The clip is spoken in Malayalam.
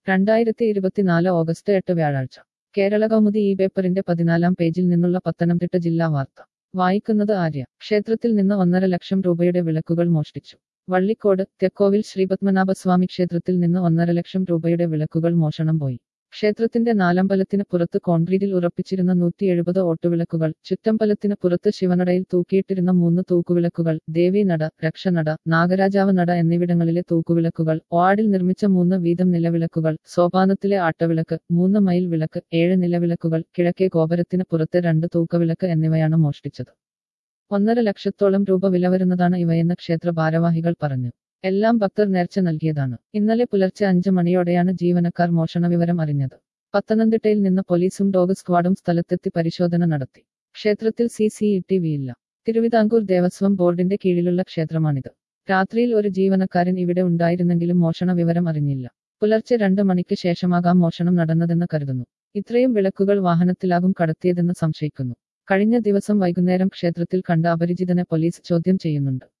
രണ്ടായിരത്തി ഇരുപത്തിനാല് ഓഗസ്റ്റ് എട്ട് വ്യാഴാഴ്ച കേരള കൗമുദി ഈ പേപ്പറിന്റെ പതിനാലാം പേജിൽ നിന്നുള്ള പത്തനംതിട്ട ജില്ലാ വാർത്ത വായിക്കുന്നത് ആര്യ ക്ഷേത്രത്തിൽ നിന്ന് ഒന്നര ലക്ഷം രൂപയുടെ വിളക്കുകൾ മോഷ്ടിച്ചു വള്ളിക്കോട് തെക്കോവിൽ ശ്രീപത്മനാഭസ്വാമി ക്ഷേത്രത്തിൽ നിന്ന് ഒന്നര ലക്ഷം രൂപയുടെ വിളക്കുകൾ മോഷണം പോയി ക്ഷേത്രത്തിന്റെ നാലമ്പലത്തിന് പുറത്ത് കോൺക്രീറ്റിൽ ഉറപ്പിച്ചിരുന്ന നൂറ്റി എഴുപത് ഓട്ടുവിളക്കുകൾ ചുറ്റമ്പലത്തിന് പുറത്ത് ശിവനടയിൽ തൂക്കിയിട്ടിരുന്ന മൂന്ന് തൂക്കുവിളക്കുകൾ ദേവീനട രക്ഷനട നാഗരാജാവ് നട എന്നിവിടങ്ങളിലെ തൂക്കുവിളക്കുകൾ വാർഡിൽ നിർമ്മിച്ച മൂന്ന് വീതം നിലവിളക്കുകൾ സോപാനത്തിലെ ആട്ടവിളക്ക് മൂന്ന് മൈൽ വിളക്ക് ഏഴ് നിലവിളക്കുകൾ കിഴക്കേ ഗോപുരത്തിന് പുറത്തെ രണ്ട് തൂക്കവിളക്ക് എന്നിവയാണ് മോഷ്ടിച്ചത് ഒന്നര ലക്ഷത്തോളം രൂപ വില വരുന്നതാണ് ഇവയെന്ന് ക്ഷേത്ര ഭാരവാഹികൾ പറഞ്ഞു എല്ലാം ഭക്തർ നേർച്ച നൽകിയതാണ് ഇന്നലെ പുലർച്ചെ അഞ്ച് മണിയോടെയാണ് ജീവനക്കാർ മോഷണ വിവരം അറിഞ്ഞത് പത്തനംതിട്ടയിൽ നിന്ന് പോലീസും ഡോഗ് സ്ക്വാഡും സ്ഥലത്തെത്തി പരിശോധന നടത്തി ക്ഷേത്രത്തിൽ സി സി ടി വിയില്ല തിരുവിതാംകൂർ ദേവസ്വം ബോർഡിന്റെ കീഴിലുള്ള ക്ഷേത്രമാണിത് രാത്രിയിൽ ഒരു ജീവനക്കാരൻ ഇവിടെ ഉണ്ടായിരുന്നെങ്കിലും മോഷണ വിവരം അറിഞ്ഞില്ല പുലർച്ചെ രണ്ട് മണിക്ക് ശേഷമാകാം മോഷണം നടന്നതെന്ന് കരുതുന്നു ഇത്രയും വിളക്കുകൾ വാഹനത്തിലാകും കടത്തിയതെന്ന് സംശയിക്കുന്നു കഴിഞ്ഞ ദിവസം വൈകുന്നേരം ക്ഷേത്രത്തിൽ കണ്ട അപരിചിതനെ പോലീസ് ചോദ്യം ചെയ്യുന്നുണ്ട്